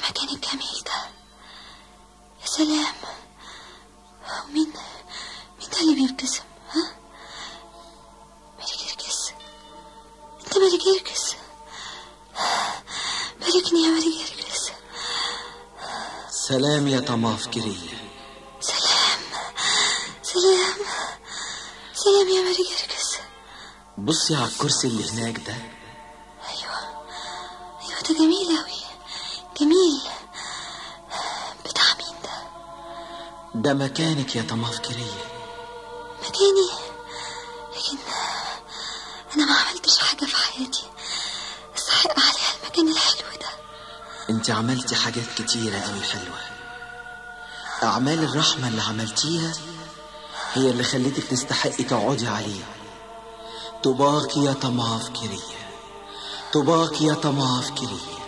المكان الجميل ده يا سلام ومين مين ده اللي بيبتسم ها مالك يركز انت مالك يركز باركني يا مالك يركز سلام يا طماف كرية سلام سلام سلام يا مالك يركز بصي على الكرسي اللي هناك ده ايوه ايوه ده جميل اوي جميل بتاع مين ده ده مكانك يا طماف كرية مكاني لكن انا ما عملتش حاجة في حياتي استحق عليها المكان الحلو ده انت عملتي حاجات كتيرة قوي حلوة أعمال الرحمة اللي عملتيها هي اللي خلتك تستحقي تقعدي عليه طباك يا طماف كرية طباك يا طماف كرية